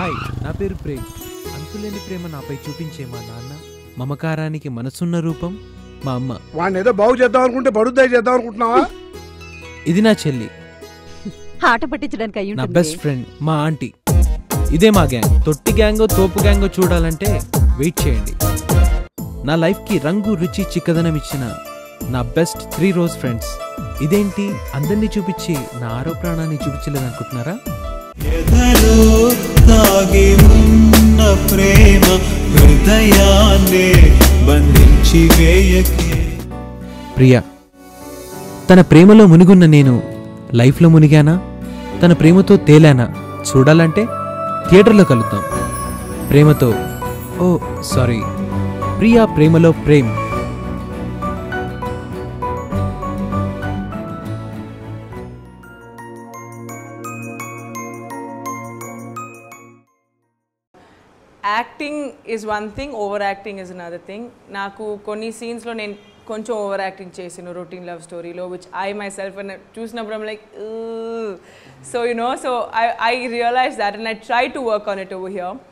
hi నా పేరు ప్రేమ్ అంతులేని ప్రేమ నాపై చూపించే మా నాన్న మమకారానికి మనసున్న రూపం మా అమ్మ వాడిని ఏదో బాగు చేద్దాం అనుకుంటే బడుద్దాయి చేద్దాం అనుకుంటున్నావా ఇది నా చెల్లి ఆట పట్టించడానికి అయ్యి నా ఉంటుంది బెస్ట్ ఫ్రెండ్ మా ఆంటీ ఇదే మా గ్యాంగ్ తొట్టి గ్యాంగో తోపు గ్యాంగో చూడాలంటే వెయిట్ చేయండి నా లైఫ్కి రంగు రుచి చిక్కదనం ఇచ్చిన నా బెస్ట్ త్రీ రోజ్ ఫ్రెండ్స్ ఇదేంటి అందరినీ చూపించి నా ఆరో ప్రాణాన్ని చూపించలేదనుకుంటున్నారా ఎదలో దాగి ఉన్న ప్రేమ హృదయాన్నే బంధించి వేయకే ప్రియా తన ప్రేమలో మునిగున్న నేను లైఫ్లో మునిగానా తన ప్రేమతో తేలానా చూడాలంటే థియేటర్లో కలుద్దాం ప్రేమతో ఓ సారీ ప్రియా ప్రేమలో Prem acting is one thing over acting is another thing నాకు కొన్ని సీన్స్లో నేను కొంచెం ఓవర్ యాక్టింగ్ చేసాను రొటీన్ లవ్ స్టోరీలో విచ్ ఐ మై సెల్ఫ్ చూసినప్పుడు like so you know so I I realise that and I try to work on it over here